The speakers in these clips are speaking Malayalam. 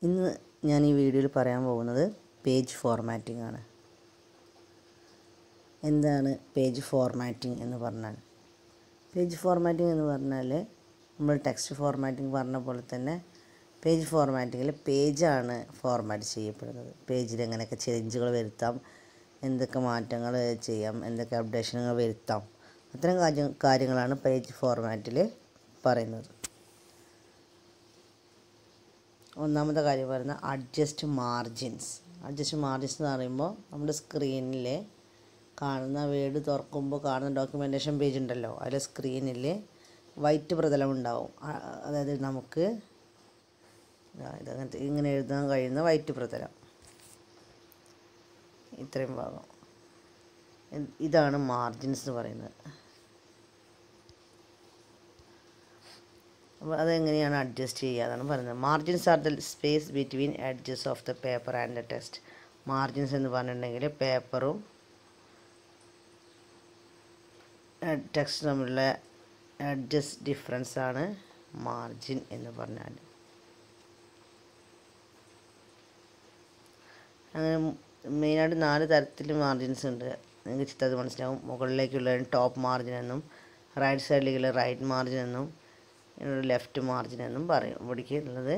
ഇന്ന് ഞാൻ ഈ വീഡിയോയിൽ പറയാൻ പോകുന്നത് പേജ് ഫോർമാറ്റിംഗ് ആണ് എന്താണ് പേജ് ഫോർമാറ്റിംഗ് എന്ന് പറഞ്ഞാൽ പേജ് ഫോർമാറ്റിംഗ് എന്ന് പറഞ്ഞാൽ നമ്മൾ ടെക്സ്റ്റ് ഫോർമാറ്റിംഗ് പറഞ്ഞ പോലെ തന്നെ പേജ് ഫോർമാറ്റിങ്ങിൽ പേജാണ് ഫോർമാറ്റ് ചെയ്യപ്പെടുന്നത് പേജിൽ എങ്ങനെയൊക്കെ ചേഞ്ചുകൾ വരുത്താം എന്തൊക്കെ മാറ്റങ്ങൾ ചെയ്യാം എന്തൊക്കെ അപ്ഡേഷനുകൾ വരുത്താം അത്തരം കാര്യ കാര്യങ്ങളാണ് പേജ് ഫോർമാറ്റിൽ പറയുന്നത് ഒന്നാമത്തെ കാര്യം പറയുന്നത് അഡ്ജസ്റ്റ് മാർജിൻസ് അഡ്ജസ്റ്റ് മാർജിൻസ് എന്ന് പറയുമ്പോൾ നമ്മുടെ സ്ക്രീനിൽ കാണുന്ന വേർഡ് തുറക്കുമ്പോൾ കാണുന്ന ഡോക്യുമെൻറ്റേഷൻ പേജ് ഉണ്ടല്ലോ അതിൽ സ്ക്രീനിൽ വൈറ്റ് പ്രതലം ഉണ്ടാവും ആ- അതായത് നമുക്ക് ദാ ഇതങ്ങനത്തെ ഇങ്ങനെ എഴുതാൻ കഴിയുന്ന വൈറ്റ് പ്രതലം ഇത്രയും ഭാഗം ഇത് ഇതാണ് മാർജിൻസ് എന്ന് പറയുന്നത് അപ്പോൾ അതെങ്ങനെയാണ് അഡ്ജസ്റ്റ് ചെയ്യുക എന്നാണ് പറയുന്നത് margins are the space between edges of the paper and the text margins എന്ന് പറഞ്ഞിട്ടുണ്ടെങ്കിൽ പേപ്പറും ടെക്സ്റ്റ് തമ്മിലുള്ള അഡ്ജസ്റ്റ് ഡിഫറൻസ് ആണ് മാർജിൻ എന്ന് പറഞ്ഞാൽ അങ്ങനെ മെയിനായിട്ട് നാല് തരത്തിൽ മാർജിൻസ് ഉണ്ട് നിങ്ങൾക്ക് ചിത്രത്തിൽ മനസ്സിലാവും മുകളിലേക്കുള്ള ടോപ്പ് മാർജിൻ എന്നും റൈറ്റ് സൈഡിലേക്കുള്ള റൈറ്റ് മാർജിൻ എന്നും ലെഫ്റ്റ് മാർജിൻ എന്നും പറയും ഇവിടേക്ക് ഉള്ളത്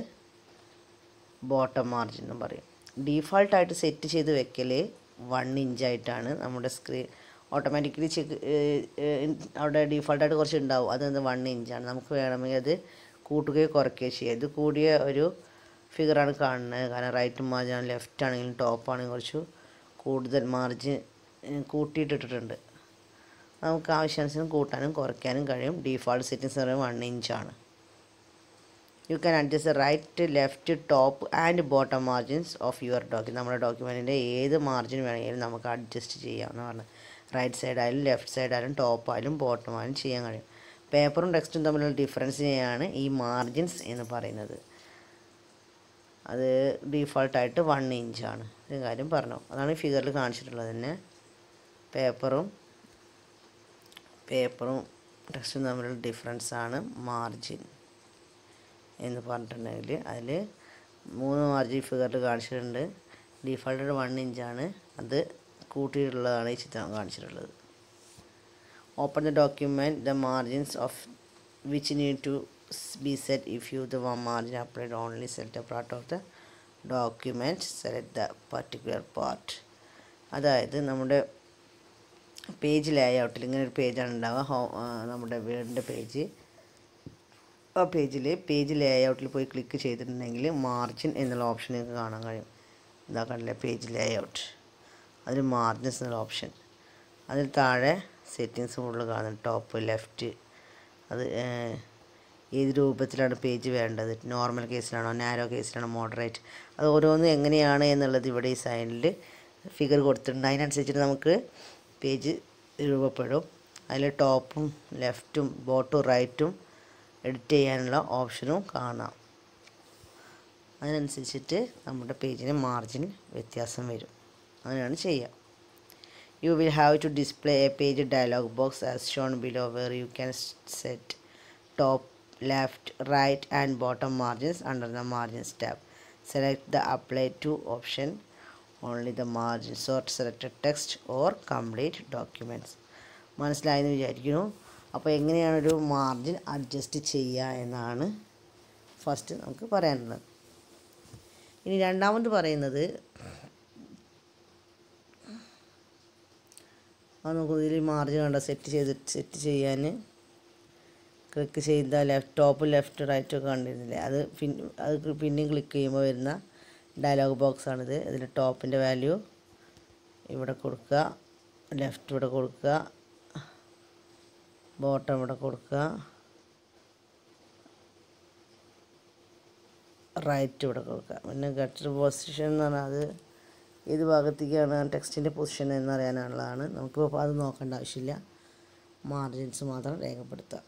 ബോട്ടം മാർജിൻ എന്നും പറയും ഡീഫാൾട്ടായിട്ട് സെറ്റ് ചെയ്ത് വെക്കൽ വൺ ഇഞ്ചായിട്ടാണ് നമ്മുടെ സ്ക്രീൻ ഓട്ടോമാറ്റിക്കലി ചെക്ക് അവിടെ ഡീഫാൾട്ടായിട്ട് കുറച്ച് ഉണ്ടാവും അത് വൺ ഇഞ്ചാണ് നമുക്ക് വേണമെങ്കിൽ അത് കൂട്ടുകയോ കുറയ്ക്കുകയോ ചെയ്യാം ഇത് കൂടിയ ഒരു ഫിഗറാണ് കാണുന്നത് കാരണം റൈറ്റ് മാർജിൻ ആണ് ലെഫ്റ്റ് ആണെങ്കിലും ടോപ്പ് ആണെങ്കിലും കുറച്ച് കൂടുതൽ മാർജിൻ കൂട്ടിയിട്ടിട്ടുണ്ട് നമുക്ക് ആവശ്യാനുസരണം കൂട്ടാനും കുറയ്ക്കാനും കഴിയും ഡീഫാൾട്ട് സെറ്റിങ്സ് എന്ന് പറയുമ്പോൾ വൺ ഇഞ്ചാണ് you can adjust right left top and bottom margins of your document നമ്മുടെ ഡോക്യുമെൻറ്റിൻ്റെ ഏത് മാർജിൻ വേണമെങ്കിലും നമുക്ക് അഡ്ജസ്റ്റ് ചെയ്യാമെന്ന് പറഞ്ഞു റൈറ്റ് സൈഡ് ആയാലും ലെഫ്റ്റ് സൈഡ് ആയാലും ടോപ്പ് ആയാലും ബോട്ടം ആയാലും ചെയ്യാൻ കഴിയും പേപ്പറും ടെക്സ്റ്റും തമ്മിലുള്ള ഡിഫറൻസിനെയാണ് ഈ മാർജിൻസ് എന്ന് പറയുന്നത് അത് ഡീഫാൾട്ടായിട്ട് വൺ ഇഞ്ചാണ് ഒരു കാര്യം പറഞ്ഞു അതാണ് ഈ ഫിഗറിൽ കാണിച്ചിട്ടുള്ളത് തന്നെ പേപ്പറും പേപ്പറും ടെക്സ്റ്റും തമ്മിലുള്ള ഡിഫറൻസ് ആണ് മാർജിൻ എന്ന് പറഞ്ഞിട്ടുണ്ടെങ്കിൽ അതിൽ മൂന്ന് മാർജിൻ ഫിഗറിൽ കാണിച്ചിട്ടുണ്ട് ഡീഫാൾട്ട് വൺ ഇഞ്ചാണ് അത് കൂട്ടിയിട്ടുള്ളതാണ് ഈ ചിത്രം കാണിച്ചിട്ടുള്ളത് open the document the margins of which need to be set if you the margin applied only select a part of the document select the particular part അതായത് നമ്മുടെ പേജ് ലേഔട്ടിൽ ഇങ്ങനെ ഒരു പേജാണ് ഉണ്ടാവുക ഹോ നമ്മുടെ വീടിൻ്റെ പേജ് ആ പേജിൽ പേജ് ലേഔട്ടിൽ പോയി ക്ലിക്ക് ചെയ്തിട്ടുണ്ടെങ്കിൽ മാർജിൻ എന്നുള്ള ഓപ്ഷൻ നിങ്ങൾക്ക് കാണാൻ കഴിയും ഇതാ കണ്ടില്ലേ പേജ് ലേഔട്ട് അതിൽ മാർജിൻസ് എന്നുള്ള ഓപ്ഷൻ അതിൽ താഴെ സെറ്റിങ്സ് മുകളിൽ കാണുന്നത് ടോപ്പ് ലെഫ്റ്റ് അത് ഏഹ്, ഏത് രൂപത്തിലാണ് പേജ് വേണ്ടത് നോർമൽ കേസിലാണോ നാരോ കേസിലാണോ മോഡറേറ്റ് അത് ഓരോന്നും എങ്ങനെയാണ് എന്നുള്ളത് ഇവിടെ ഈ സൈഡിൽ ഫിഗർ കൊടുത്തിട്ടുണ്ട് അതിനനുസരിച്ചിട്ട് നമുക്ക് പേജ് രൂപപ്പെടും അതിൽ ടോപ്പും ലെഫ്റ്റും ബോട്ടും റൈറ്റും എഡിറ്റ് ചെയ്യാനുള്ള ഓപ്ഷനും കാണാം അതിനനുസരിച്ചിട്ട് നമ്മുടെ പേജിന് മാർജിൻ വ്യത്യാസം വരും അങ്ങനെയാണ് ചെയ്യുക you will have to display a page dialog box as shown below where you can set top left right and bottom margins under the margins tab select the apply to option only the margins or selected text or complete documents മനസ്സിലായെന്ന് വിചാരിക്കുന്നു അപ്പോൾ എങ്ങനെയാണ് ഒരു മാർജിൻ അഡ്ജസ്റ്റ് ചെയ്യുക എന്നാണ് ഫസ്റ്റ് നമുക്ക് പറയാനുള്ളത് ഇനി രണ്ടാമത് പറയുന്നത് അത് നമുക്ക് ഇതിൽ മാർജിൻ കണ്ട സെറ്റ് ചെയ്ത് സെറ്റ് ചെയ്യാൻ ക്ലിക്ക് ചെയ്താൽ ലെഫ്റ്റ് ടോപ്പ് ലെഫ്റ്റ് റൈറ്റ് ഒക്കെ കണ്ടിരുന്നില്ലേ അത് പിൻ അത് പിന്നെയും ക്ലിക്ക് ചെയ്യുമ്പോൾ വരുന്ന ഡയലോഗ് ബോക്സ് ആണിത് ഇതിൽ ടോപ്പിൻ്റെ വാല്യൂ ഇവിടെ കൊടുക്കുക ലെഫ്റ്റ് ഇവിടെ കൊടുക്കുക ബോട്ടം ഇവിടെ കൊടുക്കുക റൈറ്റ് ഇവിടെ കൊടുക്കുക പിന്നെ ഗട്ടർ പൊസിഷൻ എന്ന് പറഞ്ഞാൽ അത് ഏത് ഭാഗത്തേക്കാണ് ടെക്സ്റ്റിൻ്റെ പൊസിഷൻ എന്നറിയാനുള്ളതാണ് നമുക്കിപ്പോൾ അത് നോക്കേണ്ട ആവശ്യമില്ല മാർജിൻസ് മാത്രം രേഖപ്പെടുത്തുക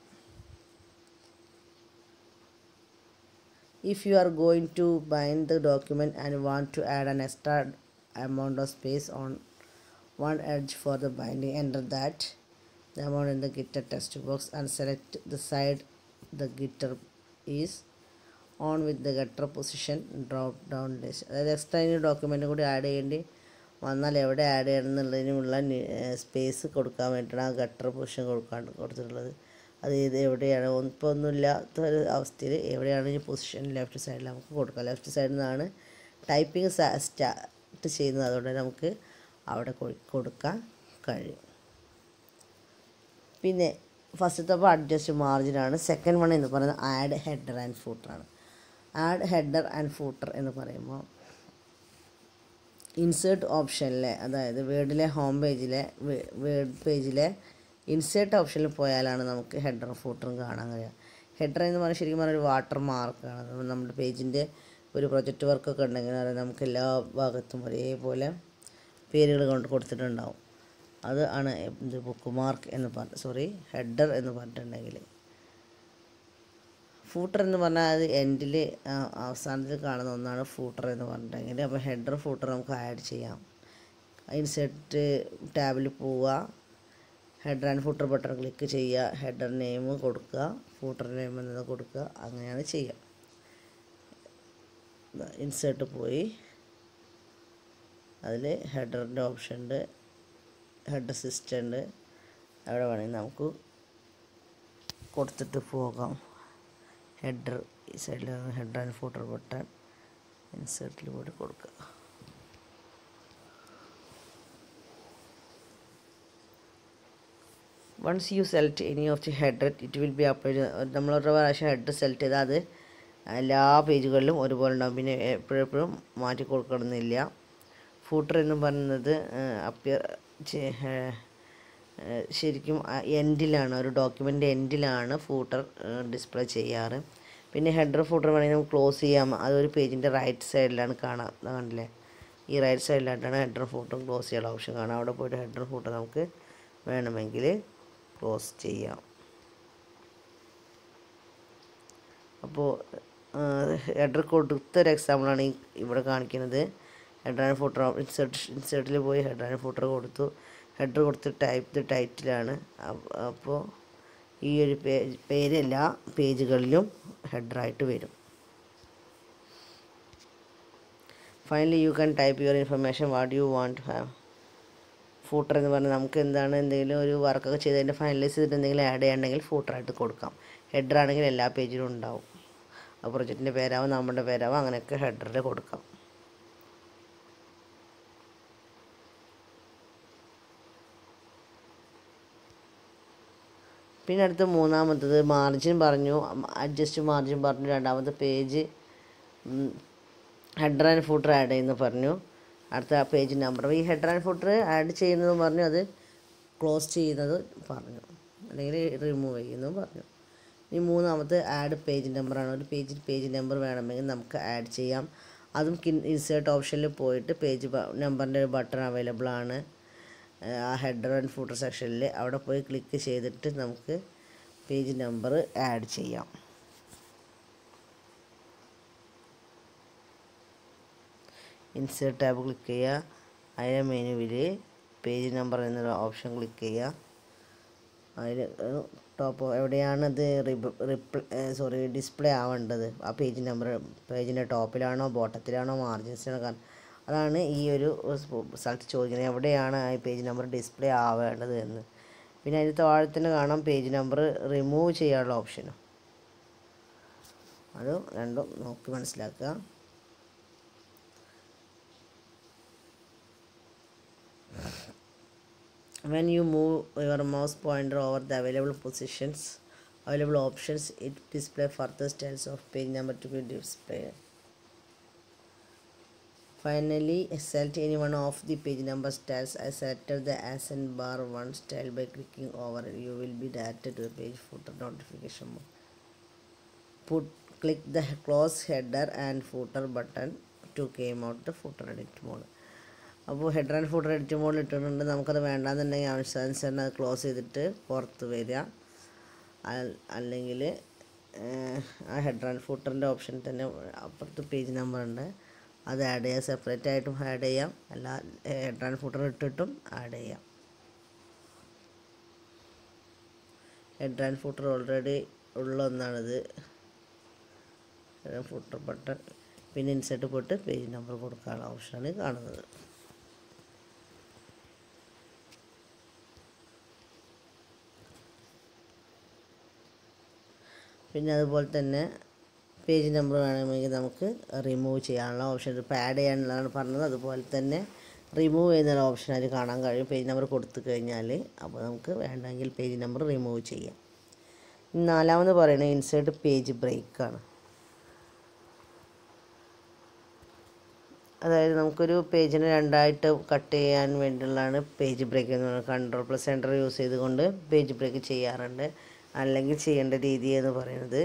if you are going to bind the document and want to add an extra amount of space on one edge for the binding enter that the amount in the gitter text box and select the side the gitter is on with the gutter position drop down list അതായത് എക്സ്ട്രാ ഇനി ഡോക്യുമെൻ്റ് കൂടി ആഡ് ചെയ്യേണ്ടി വന്നാൽ എവിടെ ആഡ് ചെയ്യണം എന്നുള്ളതിനുമുള്ള സ്പേസ് കൊടുക്കാൻ വേണ്ടിയിട്ടാണ് ആ ഗട്ടർ പൊസിഷൻ കൊടുക്കാൻ കൊടുത്തിട്ടുള്ളത് അത് ഇത് എവിടെയാണ് ഒന്നും- ഇപ്പോൾ ഒന്നുമില്ലാത്ത ഒരു അവസ്ഥയിൽ എവിടെയാണ് ഈ പൊസിഷൻ ലെഫ്റ്റ് സൈഡിൽ നമുക്ക് കൊടുക്കാം ലെഫ്റ്റ് സൈഡിൽ നിന്നാണ് ടൈപ്പിംഗ് സ്റ്റാർട്ട് ചെയ്യുന്നത് അതുകൊണ്ട് നമുക്ക് അവിടെ കൊ- കൊടുക്കാൻ കഴിയും പിന്നെ ഫസ്റ്റത്തെ അപ്പോൾ അഡ്ജസ്റ്റ് മാർജിനാണ് സെക്കൻഡ് വൺ എന്ന് പറയുന്നത് ആഡ് ഹെഡർ ആൻഡ് ഫൂട്ടറാണ് ആഡ് ഹെഡർ ആൻഡ് ഫൂട്ടർ എന്ന് പറയുമ്പോൾ ഇൻസേർട്ട് ഓപ്ഷനിലെ അതായത് വേർഡിലെ ഹോം പേജിലെ വേർഡ് പേജിലെ ഇൻസേർട്ട് ഓപ്ഷനിൽ പോയാലാണ് നമുക്ക് ഹെഡറും ഫൂട്ടറും കാണാൻ കഴിയുക ഹെഡർ എന്ന് പറഞ്ഞാൽ ശരിക്കും പറഞ്ഞാൽ ഒരു വാട്ടർ മാർക്കാണ് അത് നമ്മുടെ പേജിൻ്റെ ഒരു പ്രൊജക്റ്റ് വർക്കൊക്കെ ഉണ്ടെങ്കിൽ അത് നമുക്ക് എല്ലാ ഭാഗത്തും ഒരേപോലെ പേരുകൾ കൊണ്ട് കൊടുത്തിട്ടുണ്ടാവും അത് ആണ് ഇത് ബുക്ക് മാർക്ക് എന്ന് പറഞ്ഞ സോറി ഹെഡർ എന്ന് പറഞ്ഞിട്ടുണ്ടെങ്കിൽ ഫൂട്ടർ എന്ന് പറഞ്ഞാൽ അത് എൻഡിൽ അവസാനത്തിൽ കാണുന്ന ഒന്നാണ് ഫൂട്ടർ എന്ന് പറഞ്ഞിട്ടുണ്ടെങ്കിൽ അപ്പോൾ ഹെഡർ ഫൂട്ടർ നമുക്ക് ആഡ് ചെയ്യാം ഇൻസെർട്ട് ടാബിൽ പോവുക header and footer button click ചെയ്യുക ഹെഡർ നെയിം കൊടുക്കുക ഫൂട്ടർ നെയിം എന്നത് കൊടുക്കുക അങ്ങനെയാണ് ചെയ്യുക ഇൻസേർട്ട് പോയി അതിൽ ഹെഡറിൻ്റെ ഓപ്ഷൻ ഉണ്ട് ഹെഡർ സിസ്റ്റം ഉണ്ട് അവിടെ വേണമെങ്കിൽ നമുക്ക് കൊടുത്തിട്ട് പോകാം ഹെഡർ ഈ സൈഡിൽ ഹെഡർ ആൻഡ് ഫൂട്ടർ ബട്ടൺ ഇൻസേർട്ടിൽ കൂടി കൊടുക്കുക once you select any of the header it will be upload നമ്മൾ ഒരു പ്രാവശ്യം ഹെഡ് സെലക്ട് ചെയ്താൽ അത് എല്ലാ പേജുകളിലും ഒരുപോലെ ഉണ്ടാകും പിന്നെ എപ്പോഴെപ്പോഴും മാറ്റി കൊടുക്കണമെന്നില്ല ഫൂട്ടർ എന്ന് പറയുന്നത് അപ്പിയർ ശരിക്കും എൻഡിലാണ് ഒരു ഡോക്യുമെൻ്റ് എൻഡിലാണ് ഫൂട്ടർ ഡിസ്പ്ലേ ചെയ്യാറ് പിന്നെ ഹെഡർ ഫൂട്ടർ വേണമെങ്കിൽ നമുക്ക് ക്ലോസ് ചെയ്യാം അതൊരു പേജിൻ്റെ റൈറ്റ് സൈഡിലാണ് കാണാം ദാ കണ്ടില്ലേ ഈ റൈറ്റ് സൈഡിലായിട്ടാണ് ഹെഡർ ഫൂട്ടറും ക്ലോസ് ചെയ്യാനുള്ള ഓപ്ഷൻ കാണാം അവിടെ പോയിട്ട് ഹെഡർ ഫൂട്ടർ നമുക്ക് വേണമെങ്കിൽ ക്ലോസ് ചെയ്യാം അപ്പോൾ ഹെഡർ കൊടുത്തൊരു എക്സാമ്പിളാണ് ഈ ഇവിടെ കാണിക്കുന്നത് ഹെഡർ ആൻഡ് ഫൂട്ടർ ഇൻസേർട്ട് ഇൻസേർട്ടിൽ പോയി ഹെഡർ ആൻഡ് ഫൂട്ടർ കൊടുത്തു ഹെഡർ കൊടുത്ത് ടൈപ്പ് ടൈറ്റിലാണ് അപ്പോൾ ഈ ഒരു പേജ് പേര് എല്ലാ പേജുകളിലും ഹെഡറായിട്ട് വരും finally you can type your information what you want to have footer എന്ന് പറഞ്ഞാൽ നമുക്ക് എന്താണ് എന്തെങ്കിലും ഒരു വർക്കൊക്കെ ചെയ്തതിൻ്റെ ഫൈനലൈസ് ചെയ്തിട്ട് എന്തെങ്കിലും ആഡ് ചെയ്യണമെങ്കിൽ ഫൂട്ടറായിട്ട് കൊടുക്കാം ഹെഡർ ആണെങ്കിൽ എല്ലാ പേജിലും ഉണ്ടാവും ആ പ്രൊജക്റ്റിൻ്റെ പേരാവും നമ്മുടെ പേരാവും അങ്ങനെയൊക്കെ ഹെഡറിൽ കൊടുക്കാം പിന്നെ അടുത്ത മൂന്നാമത്തത് മാർജിൻ പറഞ്ഞു അഡ്ജസ്റ്റ് മാർജിൻ പറഞ്ഞു രണ്ടാമത്തെ page header and footer add ചെയ്യുന്നു പറഞ്ഞു അടുത്ത പേജ് നമ്പർ ഈ ഹെഡർ ആൻഡ് ഫൂട്ടർ ആഡ് ചെയ്യുന്നത് പറഞ്ഞു അത് ക്ലോസ് ചെയ്യുന്നത് പറഞ്ഞു അല്ലെങ്കിൽ റിമൂവ് ചെയ്യുന്നതും പറഞ്ഞു ഇനി മൂന്നാമത്തെ ആഡ് പേജ് നമ്പറാണ് ഒരു പേജിൽ പേജ് നമ്പർ വേണമെങ്കിൽ നമുക്ക് ആഡ് ചെയ്യാം അതും ഇൻസേർട്ട് ഓപ്ഷനിൽ പോയിട്ട് പേജ് നമ്പറിൻ്റെ ഒരു ബട്ടൺ അവൈലബിൾ ആണ് ആ ഹെഡർ ആൻഡ് ഫൂട്ടർ സെക്ഷനിൽ അവിടെ പോയി ക്ലിക്ക് ചെയ്തിട്ട് നമുക്ക് പേജ് നമ്പർ ആഡ് ചെയ്യാം ഇൻസേർട്ട് ടാബ് ക്ലിക്ക് ചെയ്യുക അതിലെ മെനുവിൽ പേജ് നമ്പർ എന്നൊരു ഓപ്ഷൻ ക്ലിക്ക് ചെയ്യുക അതിൽ ടോപ്പ് എവിടെയാണ് ഇത് റിപ്ലൈ സോറി ഡിസ്പ്ലേ ആവേണ്ടത് ആ പേജ് നമ്പർ പേജിൻ്റെ ടോപ്പിലാണോ ബോട്ടത്തിലാണോ മാർജിൻസിലാണോ കാരണം അതാണ് ഈ ഒരു സ്ഥലത്ത് ചോദിക്കുന്നത് എവിടെയാണ് ഈ പേജ് നമ്പർ ഡിസ്പ്ലേ ആവേണ്ടത് എന്ന് പിന്നെ അതിന് താഴെ തന്നെ കാണാം പേജ് നമ്പർ റിമൂവ് ചെയ്യാനുള്ള ഓപ്ഷനും അത് രണ്ടും നോക്കി മനസ്സിലാക്കുക when you move your mouse pointer over the available positions available options it display further styles of page number to be displayed finally select any one of the page number styles i selected the ascent bar one style by clicking over it you will be directed to the page footer notification mode put click the close header and footer button to came out the footer edit mode അപ്പോൾ ഹെഡർ ആൻഡ് ഫുട്ടർ എഡിറ്റ് മോഡിൽ ഇട്ടിട്ടുണ്ട് നമുക്കത് വേണ്ടാന്നുണ്ടെങ്കിൽ ആവശ്യാനുസരണം അത് ക്ലോസ് ചെയ്തിട്ട് പുറത്ത് വരിക അല്ലെങ്കിൽ ആ ഹെഡർ ആൻഡ് ഫുട്ടറിൻ്റെ ഓപ്ഷൻ തന്നെ അപ്പുറത്ത് പേജ് നമ്പർ ഉണ്ട് അത് ആഡ് ചെയ്യാം സെപ്പറേറ്റ് ആയിട്ടും ആഡ് ചെയ്യാം അല്ല ഹെഡർ ആൻഡ് ഫുട്ടർ ഇട്ടിട്ടും ആഡ് ചെയ്യാം ഹെഡർ ആൻഡ് ഫുട്ടർ ഓൾറെഡി ഉള്ള ഒന്നാണിത് ഫുട്ടർ ബട്ടൺ പിന്നെ ഇൻസേർട്ട് പോയിട്ട് പേജ് നമ്പർ കൊടുക്കാനുള്ള ഓപ്ഷനാണ് കാണുന്നത് പിന്നെ അതുപോലെ തന്നെ പേജ് നമ്പർ വേണമെങ്കിൽ നമുക്ക് റിമൂവ് ചെയ്യാനുള്ള ഓപ്ഷൻ ഇപ്പോൾ ആഡ് ചെയ്യാനുള്ളതാണ് പറഞ്ഞത് അതുപോലെ തന്നെ റിമൂവ് ചെയ്യുന്ന ഓപ്ഷൻ അതിൽ കാണാൻ കഴിയും പേജ് നമ്പർ കൊടുത്തു കഴിഞ്ഞാൽ അപ്പോൾ നമുക്ക് വേണ്ടെങ്കിൽ പേജ് നമ്പർ റിമൂവ് ചെയ്യാം നാലാമത് പറയുന്നത് ഇൻസേർട്ട് പേജ് ബ്രേക്കാണ് അതായത് നമുക്കൊരു പേജിനെ രണ്ടായിട്ട് കട്ട് ചെയ്യാൻ വേണ്ടിയുള്ളതാണ് പേജ് ബ്രേക്ക് എന്ന് പറയുന്നത് കൺട്രോൾ പ്ലസ് സെൻറ്റർ യൂസ് ചെയ്തുകൊണ്ട് പേജ് ബ്രേക്ക് ചെയ്യാറുണ്ട് അല്ലെങ്കിൽ ചെയ്യേണ്ട രീതി എന്ന് പറയുന്നത്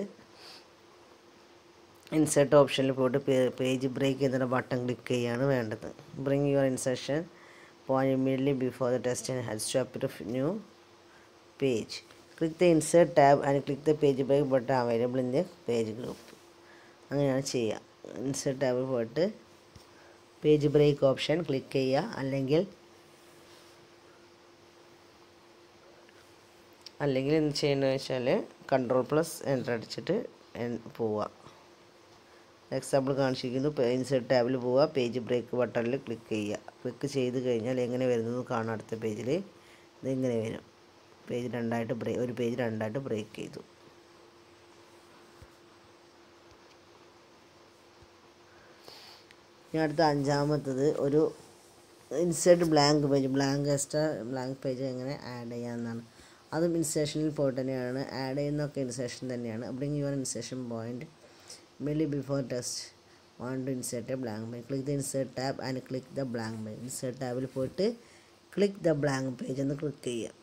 ഇൻസേർട്ട് ഓപ്ഷനിൽ പോയിട്ട് പേജ് ബ്രേക്ക് എന്നൊരു ബട്ടൺ ക്ലിക്ക് ചെയ്യുകയാണ് വേണ്ടത് bring your insertion point immediately before the test and head stop of new page click the insert tab and click the page break button available in the page group അങ്ങനെയാണ് ചെയ്യുക ഇൻസേർട്ട് ടാബിൽ പോയിട്ട് പേജ് ബ്രേക്ക് ഓപ്ഷൻ ക്ലിക്ക് ചെയ്യുക അല്ലെങ്കിൽ അല്ലെങ്കിൽ എന്ത് ചെയ്യേണ്ടതെന്ന് വെച്ചാൽ കൺട്രോൾ പ്ലസ് എൻ്റർ അടിച്ചിട്ട് പോവുക എക്സാമ്പിൾ കാണിച്ചിരിക്കുന്നു ഇൻസേർട്ട് ടാബിൽ പോവുക പേജ് ബ്രേക്ക് ബട്ടണിൽ ക്ലിക്ക് ചെയ്യുക ക്ലിക്ക് ചെയ്ത് കഴിഞ്ഞാൽ എങ്ങനെ വരുന്നത് കാണാം അടുത്ത പേജിൽ ഇതിങ്ങനെ വരും പേജ് രണ്ടായിട്ട് ബ്രേക്ക് ഒരു പേജ് രണ്ടായിട്ട് ബ്രേക്ക് ചെയ്തു ഇനി അടുത്ത അഞ്ചാമത്തത് ഒരു insert blank page blank extra blank page എങ്ങനെ ആഡ് ചെയ്യാമെന്നാണ് അതും ഇൻസേഷനിൽ പോയിട്ട് തന്നെയാണ് ആഡ് ചെയ്യുന്നതൊക്കെ ഇൻസേഷൻ തന്നെയാണ് bring your insertion point merely before test want to insert a blank page click the insert tab and click the blank page insert ടാബിൽ പോയിട്ട് click the blank page എന്ന് ക്ലിക്ക് ചെയ്യാം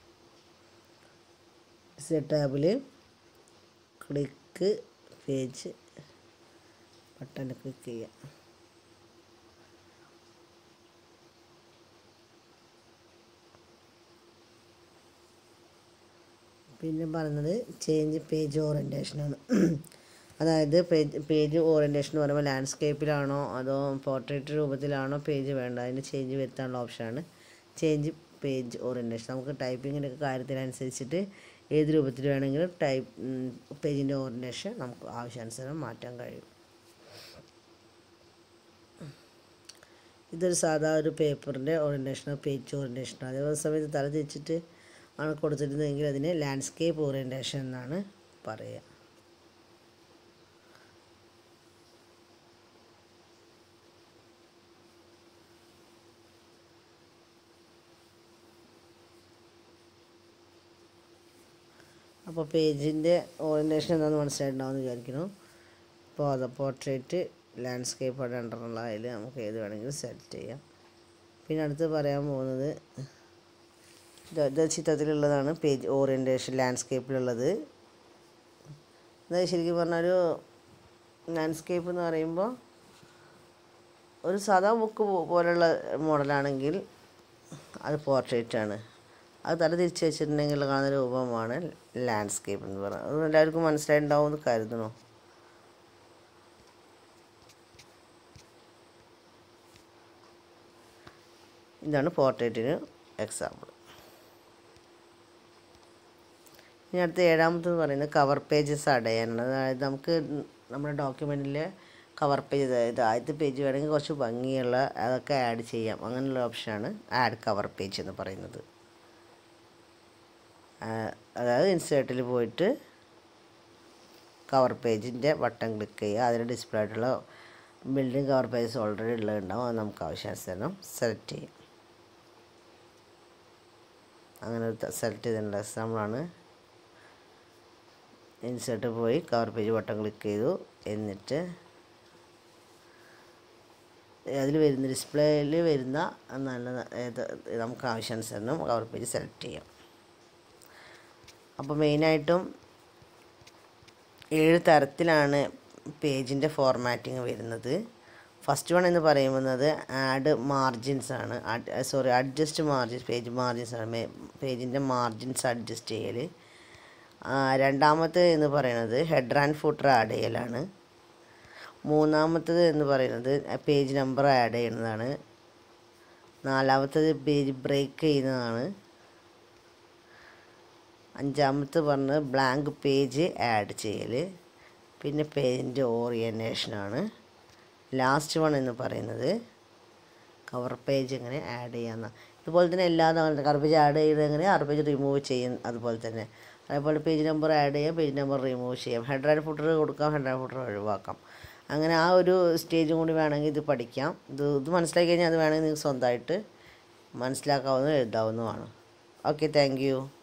ഇൻസേർട്ട് ടാബിൽ ക്ലിക്ക് പേജ് ബട്ടൺ ക്ലിക്ക് ചെയ്യാം പിന്നെ പറയുന്നത് ചേഞ്ച് പേജ് ഓറിയൻറ്റേഷനാണ് അതായത് പേജ് പേജ് ഓറിയൻറ്റേഷൻ എന്ന് പറയുമ്പോൾ ലാൻഡ്സ്കേപ്പിലാണോ അതോ പോർട്രേറ്റ് രൂപത്തിലാണോ പേജ് വേണ്ട അതിന് ചേഞ്ച് വരുത്താനുള്ള ഓപ്ഷനാണ് ചേഞ്ച് പേജ് ഓറിയൻറ്റേഷൻ നമുക്ക് ടൈപ്പിങ്ങിൻ്റെ ഒക്കെ കാര്യത്തിനനുസരിച്ചിട്ട് ഏത് രൂപത്തിൽ വേണമെങ്കിലും ടൈപ്പ് പേജിൻ്റെ ഓറിയൻറ്റേഷൻ നമുക്ക് ആവശ്യാനുസരണം മാറ്റാൻ കഴിയും ഇതൊരു സാധാ ഒരു പേപ്പറിൻ്റെ ഓറിയൻറ്റേഷനോ പേജ് ഓറിയൻറ്റേഷനോ അതേപോലെ സമയത്ത് തല തിരിച്ചിട്ട് ആണ് കൊടുത്തിരുന്നതെങ്കിൽ അതിനെ ലാൻഡ്സ്കേപ്പ് ഓറിയൻറ്റേഷൻ എന്നാണ് പറയുക അപ്പോൾ പേജിൻ്റെ ഓറിയൻറ്റേഷൻ എന്താണെന്ന് മനസ്സിലായിട്ടുണ്ടാവുമെന്ന് വിചാരിക്കുന്നു ഇപ്പോൾ അത് പോർട്രേറ്റ് ലാൻഡ്സ്കേപ്പ് അവിടെ ഉണ്ടെന്നുള്ള അതിൽ നമുക്ക് ഏത് വേണമെങ്കിലും സെലക്ട് ചെയ്യാം പിന്നെ അടുത്ത് പറയാൻ പോകുന്നത് ഇത് ഇത് ചിത്രത്തിലുള്ളതാണ് പേജ് ഓറിയൻറ്റേഷൻ ലാൻഡ്സ്കേപ്പിലുള്ളത് ഇത് ശരിക്കും പറഞ്ഞാൽ ഒരു ലാൻഡ്സ്കേപ്പ് എന്ന് പറയുമ്പോൾ ഒരു സാധാ ബുക്ക് പോലുള്ള മോഡലാണെങ്കിൽ അത് പോർട്രേറ്റ് ആണ് അത് തല തിരിച്ച് വെച്ചിട്ടുണ്ടെങ്കിൽ കാണുന്ന രൂപമാണ് ലാൻഡ്സ്കേപ്പ് എന്ന് പറയുന്നത് അത് എല്ലാവർക്കും മനസ്സിലായിട്ടുണ്ടാവും എന്ന് കരുതണോ ഇതാണ് പോർട്രേറ്റിന് എക്സാമ്പിൾ ഇനി അടുത്ത ഏഴാമത്തെന്ന് പറയുന്നത് കവർ പേജസ് ആഡ് ചെയ്യാനാണ് അതായത് നമുക്ക് നമ്മുടെ ഡോക്യുമെൻറ്റിൽ കവർ പേജ് അതായത് ആദ്യത്തെ പേജ് വേണമെങ്കിൽ കുറച്ച് ഭംഗിയുള്ള അതൊക്കെ ആഡ് ചെയ്യാം അങ്ങനെയുള്ള ഓപ്ഷനാണ് ആഡ് കവർ പേജ് എന്ന് പറയുന്നത് അതായത് ഇൻസേർട്ടിൽ പോയിട്ട് കവർ പേജിൻ്റെ ബട്ടൺ ക്ലിക്ക് ചെയ്യുക അതിന് ഡിസ്പ്ലേ ആയിട്ടുള്ള ബിൽഡിംഗ് കവർ പേജസ് ഓൾറെഡി ഉള്ളതുണ്ടാവും അത് നമുക്ക് ആവശ്യാനുസരണം സെലക്ട് ചെയ്യാം അങ്ങനെ സെലക്ട് ചെയ്തിട്ടുള്ള എക്സാമ്പിളാണ് ഇൻസേർട്ട് പോയി കവർ പേജ് ബട്ടൺ ക്ലിക്ക് ചെയ്തു എന്നിട്ട് അതിൽ വരുന്ന ഡിസ്പ്ലേയിൽ വരുന്ന നല്ല ഏത് നമുക്ക് ആവശ്യാനുസരണം കവർ പേജ് സെലക്ട് ചെയ്യാം അപ്പോൾ മെയിനായിട്ടും ഏഴ് തരത്തിലാണ് പേജിൻ്റെ ഫോർമാറ്റിംഗ് വരുന്നത് ഫസ്റ്റ് വൺ എന്ന് പറയുന്നത് ആഡ് മാർജിൻസ് ആണ് sorry adjust margins page margins ആണ് പേജിൻ്റെ മാർജിൻസ് അഡ്ജസ്റ്റ് ചെയ്യൽ രണ്ടാമത്തെ എന്ന് പറയുന്നത് ഹെഡർ ആൻഡ് ഫുട്ടർ ആഡ് ചെയ്യലാണ് മൂന്നാമത്തത് എന്ന് പറയുന്നത് പേജ് നമ്പർ ആഡ് ചെയ്യുന്നതാണ് നാലാമത്തത് പേജ് ബ്രേക്ക് ചെയ്യുന്നതാണ് അഞ്ചാമത്തെ പറഞ്ഞത് ബ്ലാങ്ക് പേജ് ആഡ് ചെയ്യൽ പിന്നെ പേജിൻ്റെ ഓറിയൻറ്റേഷനാണ് ലാസ്റ്റ് വൺ എന്ന് പറയുന്നത് കവർ പേജ് എങ്ങനെ ആഡ് ചെയ്യാമെന്ന് ഇതുപോലെ തന്നെ എല്ലാ കവർ പേജ് ആഡ് ചെയ്ത് എങ്ങനെ കവർ പേജ് റിമൂവ് ചെയ്യും അതുപോലെ തന്നെ അതേപോലെ പേജ് നമ്പർ ആഡ് ചെയ്യാം പേജ് നമ്പർ റിമൂവ് ചെയ്യാം ഹെഡർ ആൻഡ് ഫുട്ടർ കൊടുക്കാം ഹെഡർ ആൻഡ് ഫുട്ടർ ഒഴിവാക്കാം അങ്ങനെ ആ ഒരു സ്റ്റേജും കൂടി വേണമെങ്കിൽ ഇത് പഠിക്കാം ഇത് ഇത് മനസ്സിലാക്കി കഴിഞ്ഞാൽ അത് വേണമെങ്കിൽ നിങ്ങൾക്ക് സ്വന്തമായിട്ട് മനസ്സിലാക്കാവുന്നതും എഴുതാവുന്നതുമാണ് ഓക്കെ താങ്ക് യു